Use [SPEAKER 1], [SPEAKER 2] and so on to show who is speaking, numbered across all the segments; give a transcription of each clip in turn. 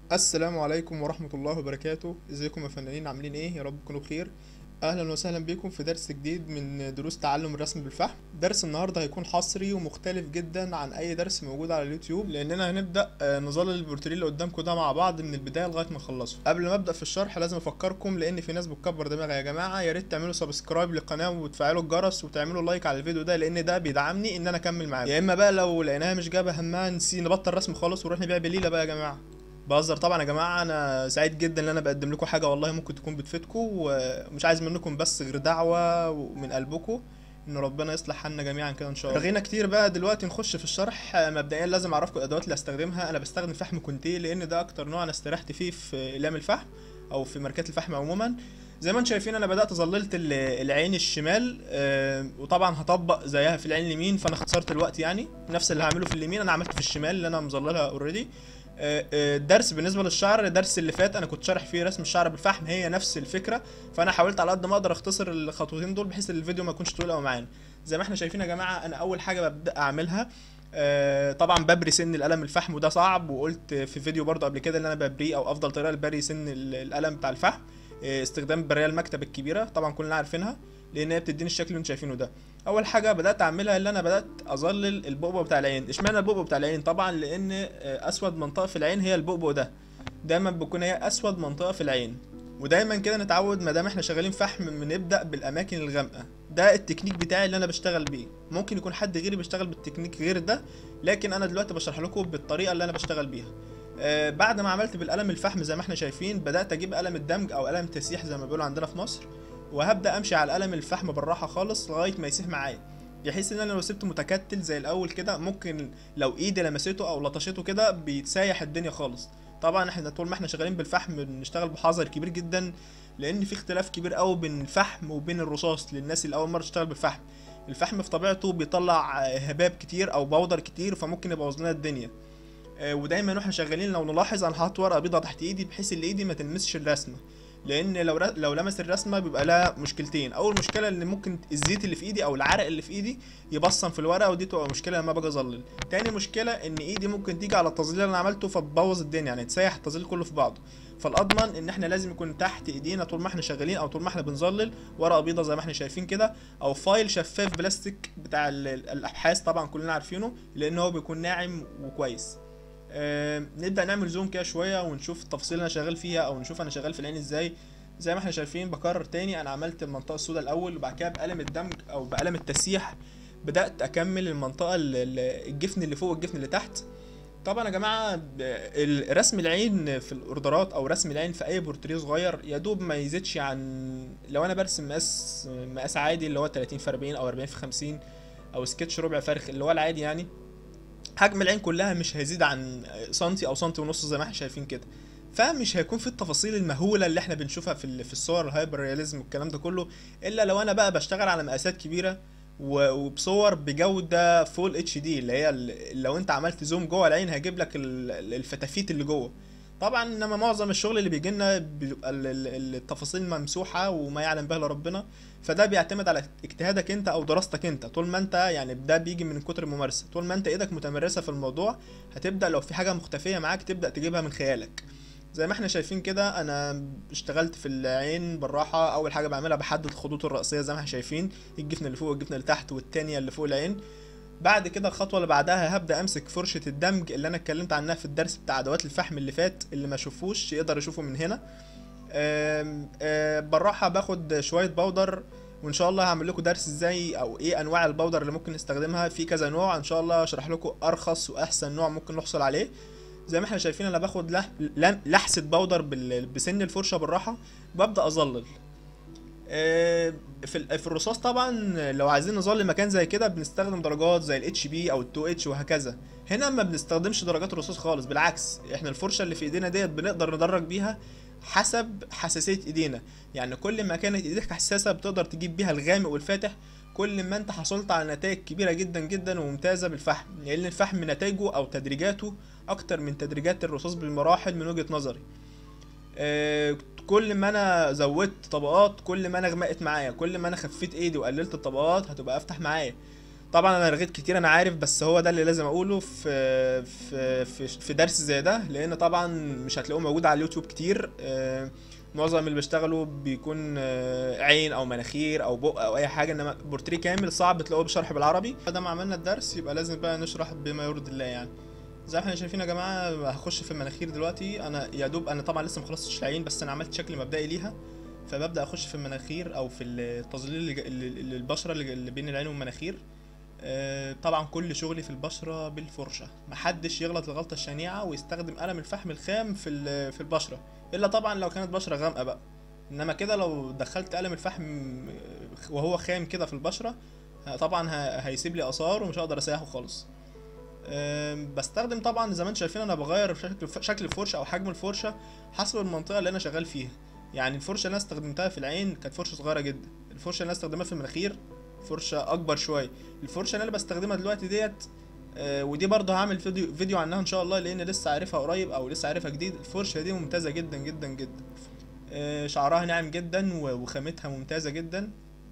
[SPEAKER 1] السلام عليكم ورحمة الله وبركاته ازيكم يا فنانين عاملين ايه يا رب تكونوا بخير اهلا وسهلا بكم في درس جديد من دروس تعلم الرسم بالفحم درس النهارده هيكون حصري ومختلف جدا عن اي درس موجود على اليوتيوب لاننا هنبدا آه، نظلل البورتريه اللي قدامكم ده مع بعض من البدايه لغايه ما نخلصه قبل ما ابدا في الشرح لازم افكركم لان في ناس بتكبر دماغها يا جماعه يا ريت تعملوا سبسكرايب للقناه وتفعلوا الجرس وتعملوا لايك على الفيديو ده لان ده بيدعمني ان انا اكمل معاكم يا اما بقى لو لقيناها مش جابه همها نسي نبطل رسم خالص ونروح نبيع بليله بقى يا جماعه بهزر طبعا يا جماعه انا سعيد جدا ان انا بقدم لكم حاجه والله ممكن تكون بتفيدكم ومش عايز منكم بس غير دعوه من قلبكم ان ربنا يصلح حالنا جميعا كده ان شاء الله رغينا كتير بقى دلوقتي نخش في الشرح مبدئيا لازم اعرفكم الادوات اللي هستخدمها انا بستخدم فحم كونتيه لان ده اكتر نوع انا استريحت فيه في اقلام الفحم او في ماركات الفحم عموما زي ما انتم شايفين انا بدات ظللت ال- العين الشمال آه، وطبعا هطبق زيها في العين اليمين فانا اختصرت الوقت يعني نفس اللي هعمله في اليمين انا عملت في الشمال اللي انا مظللها اوريدي الدرس بالنسبه للشعر الدرس اللي فات انا كنت شارح فيه رسم الشعر بالفحم هي نفس الفكره فانا حاولت على قد ما اقدر اختصر الخطوتين دول بحيث ان الفيديو ما يكونش طويل قوي معانا زي ما احنا شايفين يا جماعه انا اول حاجه ببدا اعملها آه، طبعا ببري سن القلم الفحم وده صعب وقلت في فيديو برضه قبل كده ان انا ببريه او افضل طريقه لبري سن ال- القلم بتاع الفحم آه، استخدام البريه المكتب الكبيره طبعا كلنا عارفينها لان هي بتديني الشكل اللي انتم شايفينه ده اول حاجه بدات اعملها اللي انا بدات اظلل البؤبؤ بتاع العين اشمعنى البؤبؤ بتاع العين طبعا لان آه، اسود منطقه في العين هي البؤبؤ ده دايما بتكون هي اسود منطقه في العين ودايما كده نتعود ما دام احنا شغالين فحم بنبدا بالاماكن الغامقه ده التكنيك بتاعي اللي انا بشتغل بيه ممكن يكون حد غيري بيشتغل بالتكنيك غير ده لكن انا دلوقتي بشرح لكم بالطريقه اللي انا بشتغل بيها آه بعد ما عملت بالقلم الفحم زي ما احنا شايفين بدات اجيب قلم الدمج او قلم تسيح زي ما بيقولوا عندنا في مصر وهبدا امشي على القلم الفحم بالراحه خالص لغايه ما يسيح معايا بحيث ان انا لو سبته متكتل زي الاول كده ممكن لو ايدي لمسته او لطشته كده بيتسايح الدنيا خالص طبعا احنا طول ما احنا شغالين بالفحم بنشتغل بحذر كبير جدا لان في اختلاف كبير قوي بين الفحم وبين الرصاص للناس اللي اول مره تشتغل بالفحم الفحم في طبيعته بيطلع آه، هباب كتير او بودر كتير فممكن يبوظ لنا الدنيا آه، ودايما واحنا شغالين لو نلاحظ انا حاطط ورقه بيضاء تحت ايدي بحيث ان ايدي ما تلمسش الرسمه لان لو ر... لو لمس الرسمه بيبقى لها مشكلتين اول مشكله ان ممكن الزيت اللي في ايدي او العرق اللي في ايدي يبصم في الورقه ودي تبقى مشكله لما باجي اظلل تاني مشكله ان ايدي ممكن تيجي على التظليل اللي انا عملته فتبوظ الدنيا يعني تسيح التظليل كله في بعضه فالاضمن ان احنا لازم يكون تحت ايدينا طول ما احنا شغالين او طول ما احنا بنظلل ورقه بيضه زي ما احنا شايفين كده او فايل شفاف بلاستيك بتاع ال- ال- الابحاث طبعا كلنا عارفينه لان هو بيكون ناعم وكويس آه، نبدا نعمل زوم كده شويه ونشوف التفاصيل اللي انا شغال فيها او نشوف انا شغال في العين ازاي زي ما احنا شايفين بكرر تاني انا عملت المنطقه السوداء الاول وبعد كده بقلم الدمج او بقلم التسييح بدات اكمل المنطقه ال- ال- الجفن اللي فوق والجفن اللي تحت طبعا يا جماعه ب- ال- رسم العين في الاوردرات او رسم العين في اي بورتريه صغير يا دوب ما يزيدش عن لو انا برسم مقاس مقاس عادي اللي هو 30 في 40 او 40 في 50 او سكتش ربع فرخ اللي هو العادي يعني حجم العين كلها مش هيزيد عن سنتي او سنتي ونص زي ما احنا شايفين كده فمش هيكون في التفاصيل المهوله اللي احنا بنشوفها في ال- في الصور الهايبر رياليزم والكلام ده كله الا لو انا بقى بشتغل على مقاسات كبيره و- وبصور بجوده فول اتش دي اللي هي ال- لو انت عملت زوم جوه العين هيجيب لك ال- ال- الفتافيت اللي جوه طبعا انما معظم الشغل اللي بيجي لنا بيبقى ال- ال- التفاصيل ممسوحه وما يعلم بها الا ربنا فده بيعتمد على اجتهادك انت او دراستك انت طول ما انت يعني ده بيجي من كتر الممارسه طول ما انت ايدك متمرسه في الموضوع هتبدا لو في حاجه مختفيه معاك تبدا تجيبها من خيالك زي ما احنا شايفين كده انا اشتغلت في العين بالراحه اول حاجه بعملها بحدد الخطوط الرئيسيه زي ما احنا شايفين الجفن اللي فوق والجفن اللي تحت والتانية اللي فوق العين بعد كده الخطوه اللي بعدها هبدا امسك فرشه الدمج اللي انا اتكلمت عنها في الدرس بتاع ادوات الفحم اللي فات اللي ما شافوش يقدر يشوفه من هنا آم، آه، بالراحه باخد شويه بودر وان شاء الله هعمل لكم درس ازاي او ايه انواع البودر اللي ممكن نستخدمها في كذا نوع ان شاء الله اشرح لكم ارخص واحسن نوع ممكن نحصل عليه زي ما احنا شايفين انا باخد لح... لم- لحسه بودر بال... بسن الفرشه بالراحه ببدا اظلل آه، في ال- في الرصاص طبعا لو عايزين نظلل مكان زي كده بنستخدم درجات زي الاتش بي او التو اتش وهكذا هنا ما بنستخدمش درجات الرصاص خالص بالعكس احنا الفرشه اللي في ايدينا ديت بنقدر ندرج بيها حسب حساسيه ايدينا يعني كل ما كانت ايديك حساسه بتقدر تجيب بيها الغامق والفاتح كل ما انت حصلت على نتائج كبيره جدا جدا وممتازه بالفحم لان الفحم نتائجه او تدريجاته اكتر من تدريجات الرصاص بالمراحل من وجهه نظري آه، كل ما انا زودت طبقات كل ما انا غمقت معايا كل ما انا خفيت ايدي وقللت الطبقات هتبقى افتح معايا طبعا انا رغيت كتير انا عارف بس هو ده اللي لازم اقوله في في في, في درس زي ده لان طبعا مش هتلاقوه موجود على اليوتيوب كتير آه، معظم اللي بيشتغلوا بيكون آه، عين او مناخير او بق او اي حاجه انما بورتريه كامل صعب تلاقوه بشرح بالعربي فده ما عملنا الدرس يبقى لازم بقى نشرح بما يرضي الله يعني زي ما احنا شايفين يا جماعه هخش في المناخير دلوقتي انا يا دوب انا طبعا لسه مخلصتش العين بس انا عملت شكل مبدئي ليها فببدا اخش في المناخير او في التظليل اللي- اللي- اللي- البشره اللي اللي بين العين والمناخير آه، طبعا كل شغلي في البشره بالفرشه محدش يغلط الغلطه الشنيعه ويستخدم قلم الفحم الخام في ال- في البشره الا طبعا لو كانت بشره غامقه بقى انما كده لو دخلت قلم الفحم وهو خام كده في البشره ه- طبعا ه- هيسيب لي اثار ومش هقدر اسيحه خالص أم، بستخدم طبعا زي ما انتم شايفين انا بغير في شكل شكل الفرشه او حجم الفرشه حسب المنطقه اللي انا شغال فيها يعني الفرشه اللي انا استخدمتها في العين كانت فرشه صغيره جدا الفرشه اللي انا استخدمها في المناخير فرشه اكبر شويه الفرشه اللي انا بستخدمها دلوقتي ديت آه، ودي برضه هعمل فيديو فيديو عنها ان شاء الله لان لسه عارفها قريب او لسه عارفها جديد الفرشه دي ممتازه جدا جدا جدا آه، شعرها ناعم جدا و- وخامتها ممتازه جدا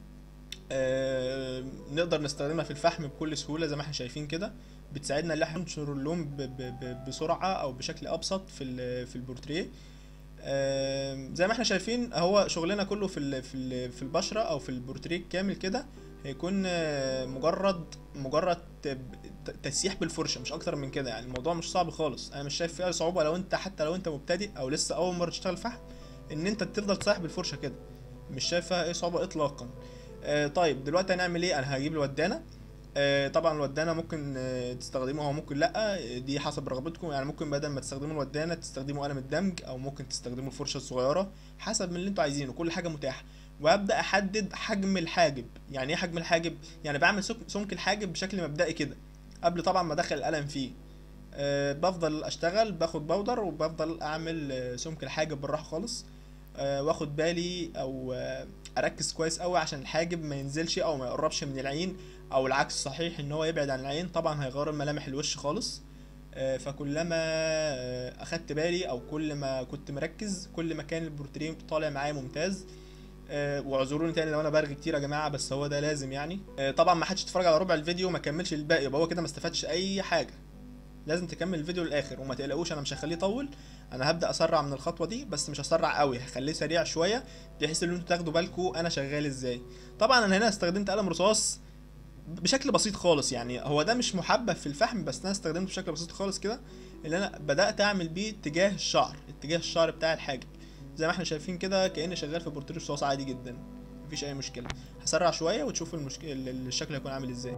[SPEAKER 1] آه، نقدر نستخدمها في الفحم بكل سهوله زي ما احنا شايفين كده بتساعدنا ان احنا ننشر اللون ب- ب- ب- بسرعه او بشكل ابسط في ال- في البورتريه آم، زي ما احنا شايفين هو شغلنا كله في ال- في ال- في البشره او في البورتريه كامل كده هيكون آه، مجرد مجرد ت- ت- تسييح بالفرشه مش اكتر من كده يعني الموضوع مش صعب خالص انا مش شايف فيها صعوبه لو انت حتى لو انت مبتدئ او لسه اول مره تشتغل فحم ان انت تفضل تسيح بالفرشه كده مش شايف فيها اي صعوبه اطلاقا آه طيب دلوقتي هنعمل ايه انا هجيب الودانه آه طبعا الودانه ممكن آه تستخدموها وممكن لا آه، دي حسب رغبتكم يعني ممكن بدل ما تستخدموا الودانه تستخدموا قلم الدمج او ممكن تستخدموا الفرشه الصغيره حسب من اللي انتوا عايزينه كل حاجه متاحه وابدا احدد حجم الحاجب يعني ايه حجم الحاجب يعني بعمل سك- سمك الحاجب بشكل مبدئي كده قبل طبعا ما ادخل القلم فيه أه بفضل اشتغل باخد بودر وبفضل اعمل آه، سمك الحاجب بالراحه خالص أه واخد بالي او آه، اركز كويس قوي عشان الحاجب ما ينزلش او ما يقربش من العين او العكس صحيح ان هو يبعد عن العين طبعا هيغير ملامح الوش خالص آه، فكلما آه، اخدت بالي او كل ما كنت مركز كل ما كان البورتريه طالع معايا ممتاز آه، واعذروني تاني لو انا برغي كتير يا جماعه بس هو ده لازم يعني آه، طبعا ما حدش يتفرج على ربع الفيديو ما كملش الباقي يبقى هو كده ما استفادش اي حاجه لازم تكمل الفيديو للاخر وما تقلقوش انا مش هخليه يطول انا هبدا اسرع من الخطوه دي بس مش هسرع قوي هخليه سريع شويه بحيث ان انتوا تاخدوا بالكم انا شغال ازاي طبعا انا هنا استخدمت قلم رصاص بشكل بسيط خالص يعني هو ده مش محبب في الفحم بس انا استخدمته بشكل بسيط خالص كده اللي انا بدات اعمل بيه اتجاه الشعر اتجاه الشعر بتاع الحاجب زي ما احنا شايفين كده كاني شغال في بورتريه رصاص عادي جدا مفيش اي مشكله هسرع شويه وتشوفوا المشكله الشكل هيكون عامل ازاي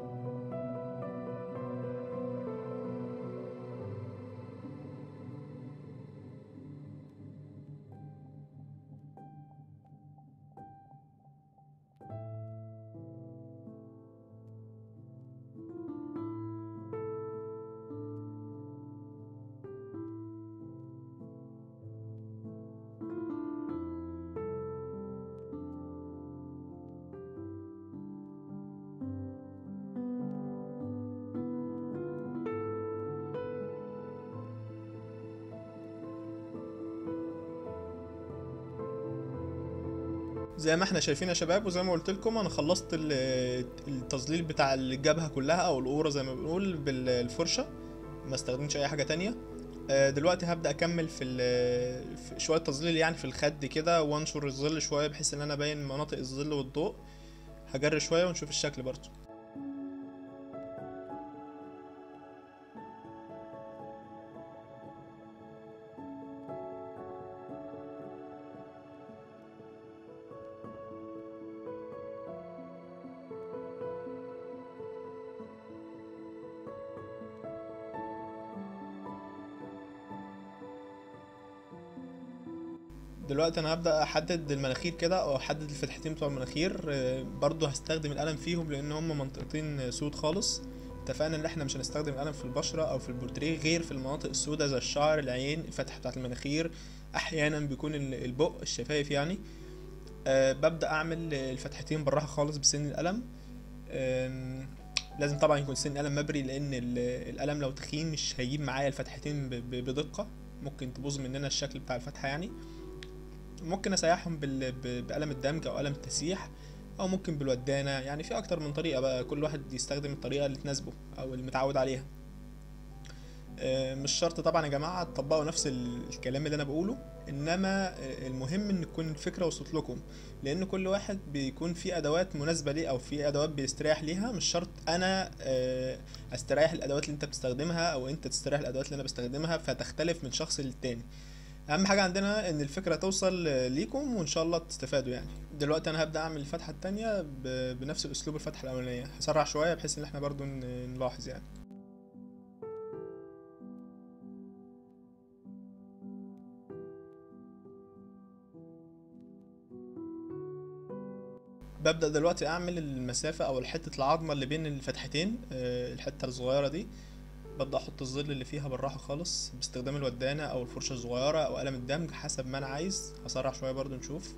[SPEAKER 1] زي ما احنا شايفين يا شباب وزي ما قلت لكم انا خلصت ال- التظليل بتاع الجبهه كلها او القوره زي ما بنقول بالفرشه ما استخدمتش اي حاجه تانية آه، دلوقتي هبدا اكمل في, ال- في شويه تظليل يعني في الخد كده وانشر الظل شويه بحيث ان انا ابين مناطق الظل والضوء هجري شويه ونشوف الشكل برضو دلوقتي انا هبدا احدد المناخير كده او احدد الفتحتين بتوع المناخير آه، برضو هستخدم القلم فيهم لان هم منطقتين سود خالص اتفقنا ان احنا مش هنستخدم القلم في البشره او في البورتريه غير في المناطق السوداء زي الشعر العين الفتحه بتاعه المناخير احيانا بيكون ال- البق الشفايف يعني أه ببدا اعمل الفتحتين بالراحه خالص بسن القلم آم، لازم طبعا يكون سن القلم مبري لان ال- القلم لو تخين مش هيجيب معايا الفتحتين ب- ب- بدقه ممكن تبوظ مننا الشكل بتاع الفتحه يعني ممكن اسيحهم بال... ب- بقلم الدمج او قلم التسييح او ممكن بالودانه يعني في اكتر من طريقه بقى كل واحد يستخدم الطريقه اللي تناسبه او اللي متعود عليها آه، مش شرط طبعا يا جماعه تطبقوا نفس الكلام اللي انا بقوله انما آه، المهم ان تكون الفكره وصلت لكم لان كل واحد بيكون في ادوات مناسبه ليه او في ادوات بيستريح ليها مش شرط انا آه، استريح الادوات اللي انت بتستخدمها او انت تستريح الادوات اللي انا بستخدمها فتختلف من شخص للتاني اهم حاجه عندنا ان الفكره توصل ليكم وان شاء الله تستفادوا يعني دلوقتي انا هبدا اعمل الفتحه التانية ب- بنفس اسلوب الفتحه الاولانيه هسرع شويه بحيث ان احنا برضو ن- نلاحظ يعني ببدأ دلوقتي أعمل المسافة أو حتة العظمة اللي بين الفتحتين آه، الحتة الصغيرة دي ببدأ أحط الظل اللي فيها بالراحة خالص باستخدام الودانة أو الفرشة الصغيرة أو قلم الدمج حسب ما أنا عايز هسرع شوية برضو نشوف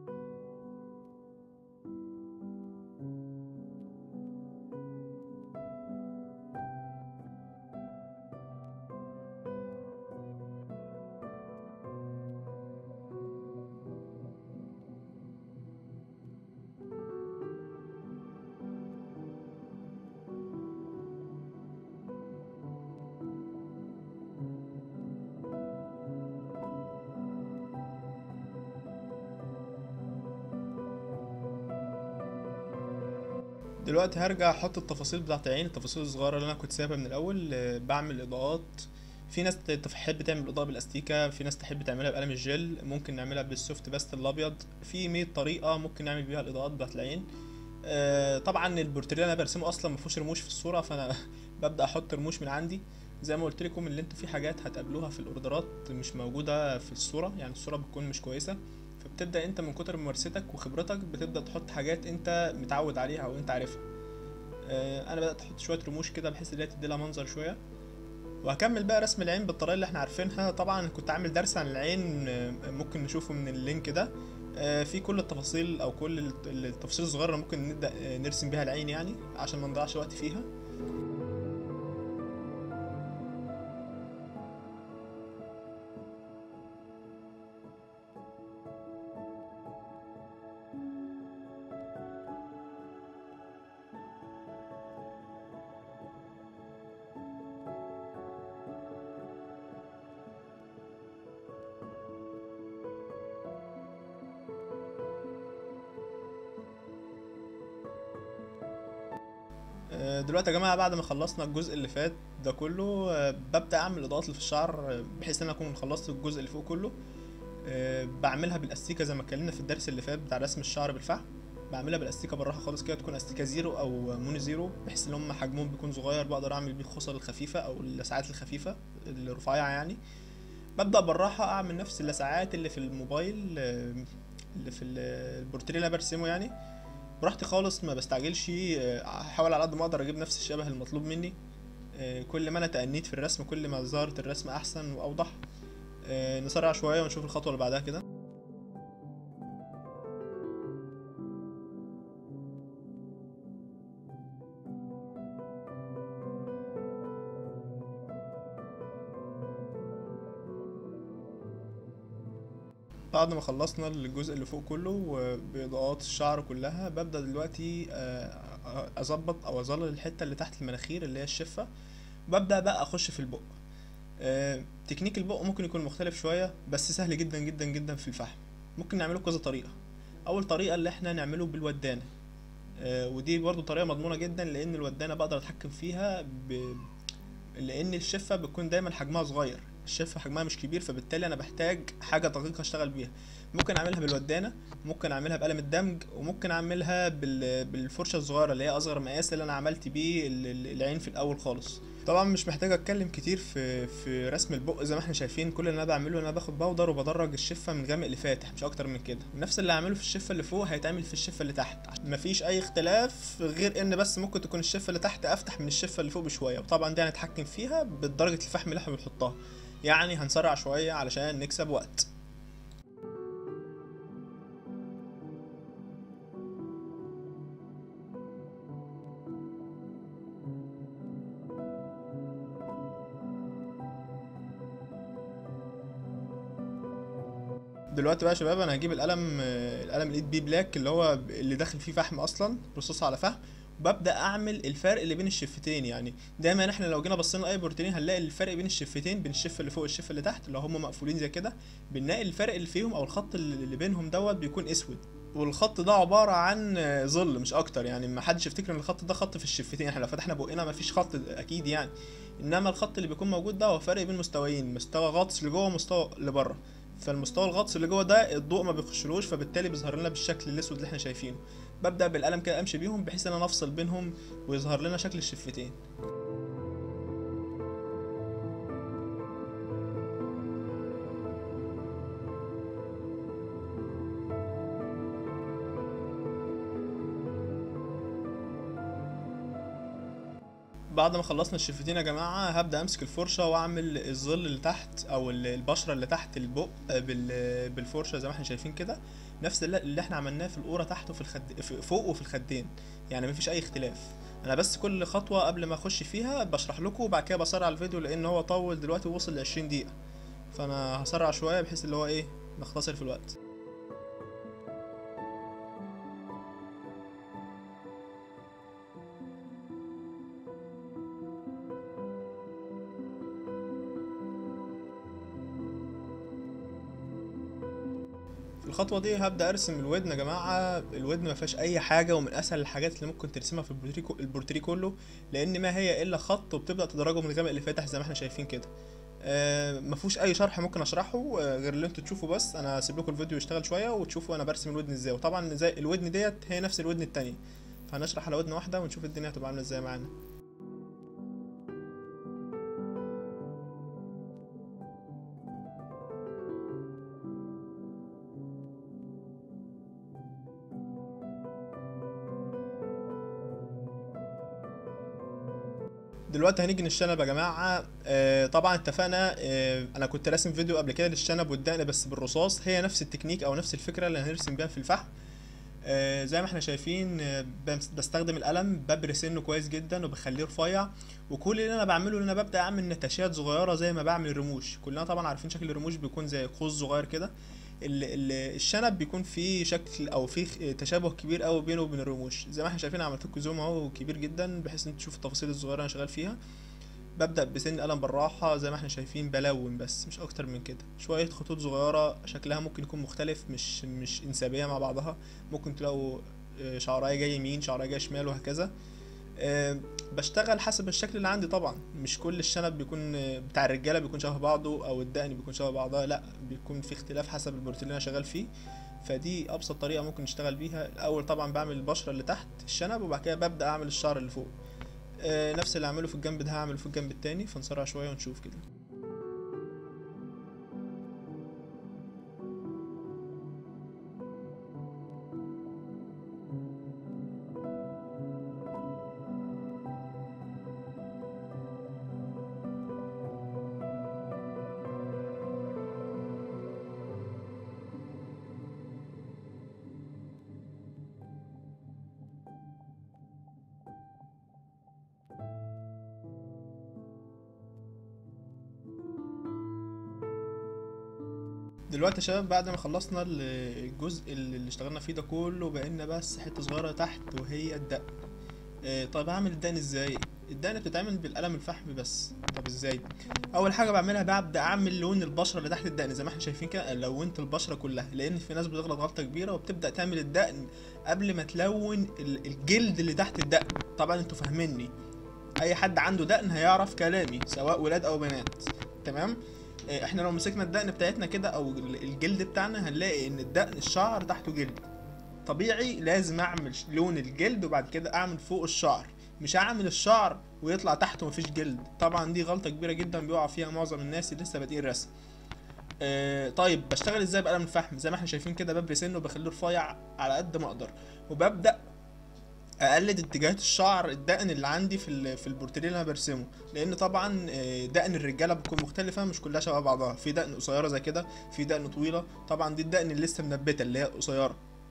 [SPEAKER 1] دلوقتي هرجع احط التفاصيل بتاعت العين التفاصيل الصغيره اللي انا كنت سايبها من الاول آه، بعمل اضاءات في ناس تحب تعمل اضاءه بالاستيكه في ناس تحب تعملها بقلم الجل ممكن نعملها بالسوفت بس الابيض في 100 طريقه ممكن نعمل بيها الاضاءات بتاعت العين آه، طبعا البورتريه اللي انا برسمه اصلا ما فيهوش رموش في الصوره فانا ببدا احط رموش من عندي زي ما قلت لكم اللي انتوا في حاجات هتقابلوها في الاوردرات مش موجوده في الصوره يعني الصوره بتكون مش كويسه فبتبدا انت من كتر ممارستك وخبرتك بتبدا تحط حاجات انت متعود عليها او انت عارفها آه، انا بدات احط شويه رموش كده بحيث ان هي تدي لها منظر شويه وهكمل بقى رسم العين بالطريقه اللي احنا عارفينها طبعا كنت عامل درس عن العين آه، ممكن نشوفه من اللينك ده آه، في كل التفاصيل او كل الت- التفاصيل الصغيره اللي ممكن نبدا آه، نرسم بيها العين يعني عشان ما نضيعش وقت فيها آه، دلوقتي يا جماعه بعد ما خلصنا الجزء اللي فات ده كله آه، ببدا اعمل الاضاءات اللي في الشعر آه، بحيث ان انا اكون خلصت الجزء اللي فوق كله آه، بعملها بالاستيكه زي ما اتكلمنا في الدرس اللي فات بتاع رسم الشعر بالفحم بعملها بالاستيكه بالراحه خالص كده تكون استيكه زيرو او مونو زيرو بحيث ان هم حجمهم بيكون صغير بقدر اعمل بيه الخصل الخفيفه او اللسعات الخفيفه الرفيعه يعني ببدا بالراحه اعمل نفس اللسعات اللي في الموبايل آه، اللي في ال- البورتريه اللي انا برسمه يعني براحتي خالص ما بستعجلش آه، احاول على قد ما اقدر اجيب نفس الشبه المطلوب مني آه، كل ما انا تأنيت في الرسم كل ما ظهرت الرسم احسن واوضح آه، نسرع شويه ونشوف الخطوه اللي بعدها كده بعد ما خلصنا الجزء اللي فوق كله وبإضاءات الشعر كلها ببدأ دلوقتي آه، أظبط أو أظلل الحتة اللي تحت المناخير اللي هي الشفة ببدأ بقى أخش في البق آه، تكنيك البق ممكن يكون مختلف شوية بس سهل جدا جدا جدا في الفحم ممكن نعمله بكذا طريقة أول طريقة اللي احنا نعمله بالودانة آه، ودي برضو طريقة مضمونة جدا لأن الودانة بقدر أتحكم فيها ب... لأن الشفة بتكون دايما حجمها صغير الشفة حجمها مش كبير فبالتالي أنا بحتاج حاجة دقيقة أشتغل بيها ممكن أعملها بالودانة ممكن أعملها بقلم الدمج وممكن أعملها بال... بالفرشة الصغيرة اللي هي أصغر مقاس اللي أنا عملت بيه ال- ال- العين في الأول خالص طبعا مش محتاج اتكلم كتير في في رسم البق زي ما احنا شايفين كل اللي انا بعمله ان انا باخد بودر وبدرج الشفه من غامق لفاتح مش اكتر من كده نفس اللي هعمله في الشفه اللي فوق هيتعمل في الشفه اللي تحت مفيش اي اختلاف غير ان بس ممكن تكون الشفه اللي تحت افتح من الشفه اللي فوق بشويه وطبعا دي هنتحكم فيها بدرجه الفحم اللي احنا بنحطها يعني هنسرع شويه علشان نكسب وقت دلوقتي بقى يا شباب انا هجيب القلم آه، القلم الايد بي بلاك اللي هو اللي داخل فيه فحم اصلا رصاص على فحم وببدا اعمل الفرق اللي بين الشفتين يعني دايما احنا لو جينا بصينا لاي بروتين هنلاقي الفرق بين الشفتين بين الشفه اللي فوق والشفه اللي تحت لو هم مقفولين زي كده بنلاقي الفرق اللي فيهم او الخط اللي اللي بينهم دوت بيكون اسود والخط ده عباره عن آه، ظل مش اكتر يعني ما حدش يفتكر ان الخط ده خط في الشفتين احنا لو فتحنا بقنا ما فيش خط اكيد يعني انما الخط اللي بيكون موجود ده هو فرق بين مستويين مستوى غطس لجوه ومستوى لبره فالمستوى الغطس اللي جوه ده الضوء ما بيخشلوش فبالتالي بيظهر لنا بالشكل الاسود اللي احنا شايفينه ببدا بالقلم كده امشي بيهم بحيث ان انا افصل بينهم ويظهر لنا شكل الشفتين بعد ما خلصنا الشفتين يا جماعه هبدا امسك الفرشه واعمل الظل اللي تحت او ال- البشره اللي تحت البق بال- بالفرشه زي ما احنا شايفين كده نفس اللي اللي احنا عملناه في القوره تحت وفي الخد في- فوق وفي الخدين يعني مفيش اي اختلاف انا بس كل خطوه قبل ما اخش فيها بشرح لكم وبعد كده بسرع الفيديو لان هو طول دلوقتي ووصل ل 20 دقيقه فانا هسرع شويه بحيث اللي هو ايه نختصر في الوقت في الخطوه دي هبدا ارسم الودن يا جماعه الودن ما فيهاش اي حاجه ومن اسهل الحاجات اللي ممكن ترسمها في البورتري كو- البورتري كله لان ما هي الا خط وبتبدا تدرجه من الغامق اللي فاتح زي ما احنا شايفين كده آه ما فيهوش اي شرح ممكن اشرحه آه غير اللي انتوا تشوفوا بس انا هسيب لكم الفيديو يشتغل شويه وتشوفوا انا برسم الودن ازاي وطبعا زي الودن ديت هي نفس الودن التانية فهنشرح على ودن واحده ونشوف الدنيا هتبقى عامله ازاي معانا دلوقتي هنيجي للشنب يا جماعه آه طبعا اتفقنا آه انا كنت راسم فيديو قبل كده للشنب والدقن بس بالرصاص هي نفس التكنيك او نفس الفكره اللي هنرسم بيها في الفحم آه زي ما احنا شايفين آه بمس- بستخدم القلم ببري سنه كويس جدا وبخليه رفيع وكل اللي انا بعمله ان انا ببدا اعمل نتاشات صغيره زي ما بعمل الرموش كلنا طبعا عارفين شكل الرموش بيكون زي قوس صغير كده ال- ال- الشنب بيكون فيه شكل او فيه خ- تشابه كبير قوي بينه وبين الرموش زي ما احنا شايفين عملت لكم زوم اهو كبير جدا بحيث ان انت تشوفوا التفاصيل الصغيره اللي انا شغال فيها ببدأ بسن قلم بالراحة زي ما احنا شايفين بلون بس مش أكتر من كده شوية خطوط صغيرة شكلها ممكن يكون مختلف مش مش انسيابية مع بعضها ممكن تلاقوا آه، شعراية جاي يمين شعراية جاي شمال وهكذا آه، بشتغل حسب الشكل اللي عندي طبعا مش كل الشنب بيكون آه، بتاع الرجالة بيكون شبه بعضه أو الدقن بيكون شبه بعضها لا بيكون في اختلاف حسب البروتين اللي أنا شغال فيه فدي أبسط طريقة ممكن نشتغل بيها الأول طبعا بعمل البشرة اللي تحت الشنب وبعد كده ببدأ أعمل الشعر اللي فوق آه، نفس اللي هعمله في الجنب ده هعمله في الجنب التاني فنسرع شوية ونشوف كده دلوقتي يا شباب بعد ما خلصنا ال- الجزء اللي اشتغلنا فيه ده كله بقينا بس حتة صغيرة تحت وهي الدقن آه، طب هعمل الدقن ازاي الدقن بتتعمل بالقلم الفحم بس طب ازاي اول حاجه بعملها ببدا اعمل لون البشره اللي تحت الدقن زي ما احنا شايفين كده لونت البشره كلها لان في ناس بتغلط غلطه كبيره وبتبدا تعمل الدقن قبل ما تلون ال- الجلد اللي تحت الدقن طبعا انتوا فاهميني اي حد عنده دقن هيعرف كلامي سواء ولاد او بنات تمام آه، احنا لو مسكنا الدقن بتاعتنا كده او ال- الجلد بتاعنا هنلاقي ان الدقن الشعر تحته جلد طبيعي لازم اعمل ش- لون الجلد وبعد كده اعمل فوق الشعر مش هعمل الشعر ويطلع تحته مفيش جلد طبعا دي غلطة كبيرة جدا بيقع فيها معظم الناس اللي لسه بادئين رسم آه طيب بشتغل ازاي بقلم الفحم زي ما احنا شايفين كده ببري سنه وبخليه رفيع على قد ما اقدر وببدا اقلد اتجاهات الشعر الدقن اللي عندي في ال- في البورتريه اللي انا برسمه لان طبعا آه، دقن الرجاله بتكون مختلفه مش كلها شبه بعضها في دقن قصيره زي كده في دقن طويله طبعا دي الدقن اللي لسه منبته اللي هي قصيره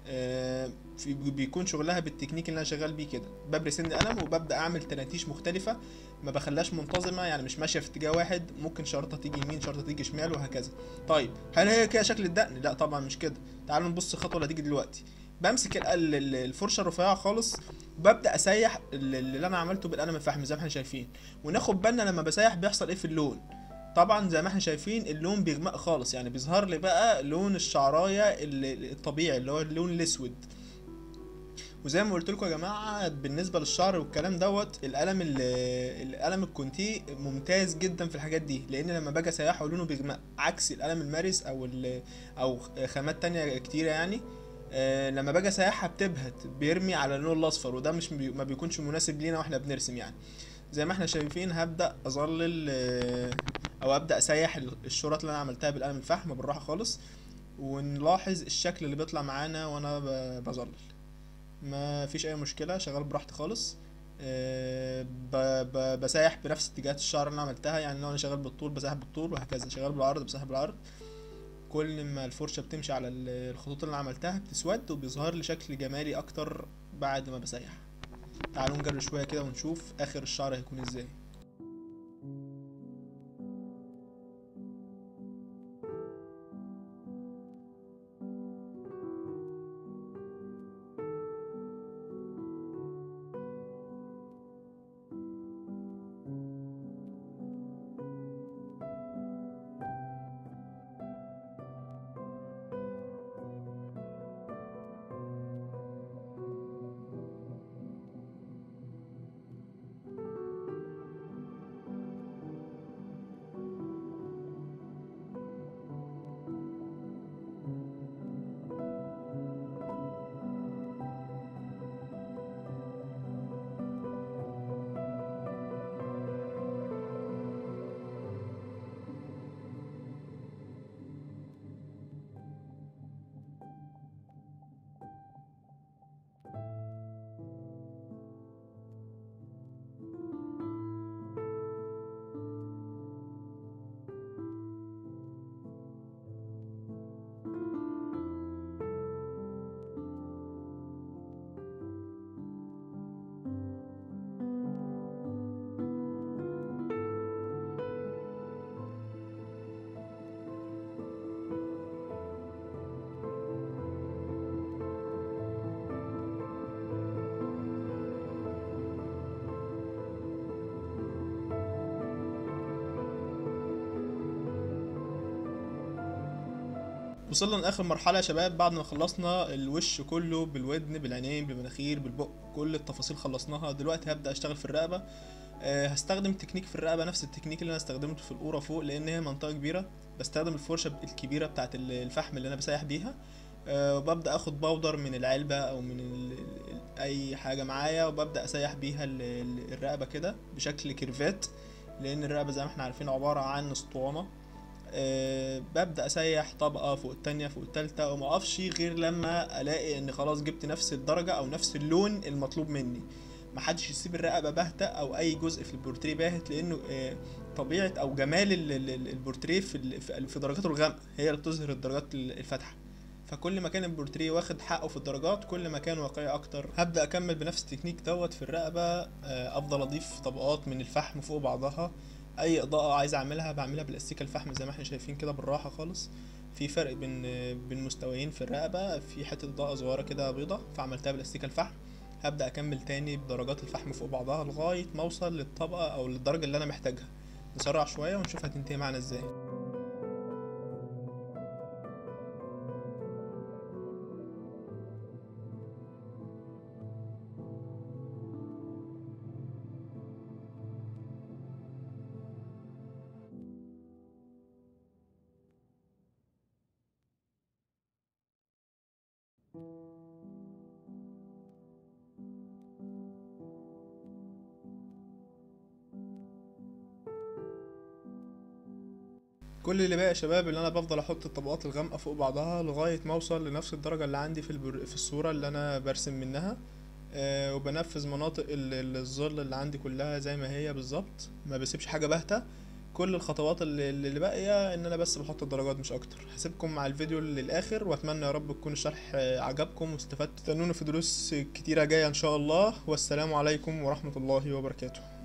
[SPEAKER 1] آه، في بيكون شغلها بالتكنيك اللي انا شغال بيه كده ببري سن قلم وببدا اعمل تناتيش مختلفه ما بخليهاش منتظمه يعني مش ماشيه في اتجاه واحد ممكن شرطه تيجي يمين شرطه تيجي شمال وهكذا طيب هل هي كده شكل الدقن لا طبعا مش كده تعالوا نبص الخطوه اللي هتيجي دلوقتي بمسك ال- ال- ال- الفرشه الرفيعه خالص وببدا اسيح ال- اللي انا عملته بالقلم الفحم زي ما احنا شايفين وناخد بالنا لما بسيح بيحصل ايه في اللون طبعا زي ما احنا شايفين اللون بيغمق خالص يعني بيظهر لي بقى لون الشعرايه ال- الطبيعي اللي هو اللون الاسود وزي ما قلت لكم يا جماعه بالنسبه للشعر والكلام دوت القلم ال- القلم الكونتي ممتاز جدا في الحاجات دي لان لما باجي اسيحه لونه بيغمق عكس القلم المارس او ال- او خامات تانية كتيره يعني آه، لما باجي اسيحها بتبهت بيرمي على اللون الاصفر وده مش بي ما بيكونش مناسب لينا واحنا بنرسم يعني زي ما احنا شايفين هبدا اظلل آه، او ابدا اسيح ال- الشرط اللي انا عملتها بالقلم الفحم بالراحه خالص ونلاحظ الشكل اللي بيطلع معانا وانا ب- بظلل ما فيش اي مشكله شغال براحتي خالص آه، ب- ب- بسايح بنفس اتجاهات الشعر اللي انا عملتها يعني لو انا شغال بالطول بسايح بالطول وهكذا شغال بالعرض بسايح بالعرض كل ما الفرشه بتمشي على ال- الخطوط اللي انا عملتها بتسود وبيظهر لي شكل جمالي اكتر بعد ما بسيح تعالوا نجرب شويه كده ونشوف اخر الشعر هيكون ازاي وصلنا لاخر مرحله يا شباب بعد ما خلصنا الوش كله بالودن بالعينين بالمناخير بالبق كل التفاصيل خلصناها دلوقتي هبدا اشتغل في الرقبه أه هستخدم تكنيك في الرقبه نفس التكنيك اللي انا استخدمته في القوره فوق لان هي منطقه كبيره بستخدم الفرشه الكبيره بتاعه ال- الفحم اللي انا بسيح بيها أه وببدا اخد باودر من العلبه او من ال ال اي حاجه معايا وببدا اسيح بيها ال- ال- الرقبه كده بشكل كيرفات لان الرقبه زي ما احنا عارفين عباره عن اسطوانه أه ببدا اسيح طبقه فوق التانية فوق التالتة وما اقفش غير لما الاقي ان خلاص جبت نفس الدرجه او نفس اللون المطلوب مني محدش يسيب الرقبه باهته او اي جزء في البورتريه باهت لانه آه، طبيعه او جمال ال- ال- ال- البورتريه في ال- في في درجاته الغامقه هي اللي بتظهر الدرجات ال- الفاتحه فكل ما كان البورتريه واخد حقه في الدرجات كل ما كان واقعي اكتر هبدا اكمل بنفس التكنيك دوت في الرقبه آه، افضل اضيف طبقات من الفحم فوق بعضها اي اضاءه عايز اعملها بعملها بالاستيكه الفحم زي ما احنا شايفين كده بالراحه خالص في فرق بين بين مستويين في الرقبه في حته اضاءه صغيره كده بيضه فعملتها بالاستيكه الفحم هبدا اكمل تاني بدرجات الفحم فوق بعضها لغايه ما اوصل للطبقه او للدرجه اللي انا محتاجها نسرع شويه ونشوف هتنتهي معانا ازاي كل اللي بقى يا شباب اللي انا بفضل احط الطبقات الغامقه فوق بعضها لغايه ما اوصل لنفس الدرجه اللي عندي في البر... في الصوره اللي انا برسم منها آه وبنفذ مناطق ال- ال- الظل اللي عندي كلها زي ما هي بالظبط ما بسيبش حاجه باهته كل الخطوات اللي, اللي باقيه ان انا بس بحط الدرجات مش اكتر هسيبكم مع الفيديو للاخر واتمنى يا رب يكون الشرح آه، عجبكم واستفدتوا استنونا في دروس كتيره جايه ان شاء الله والسلام عليكم ورحمه الله وبركاته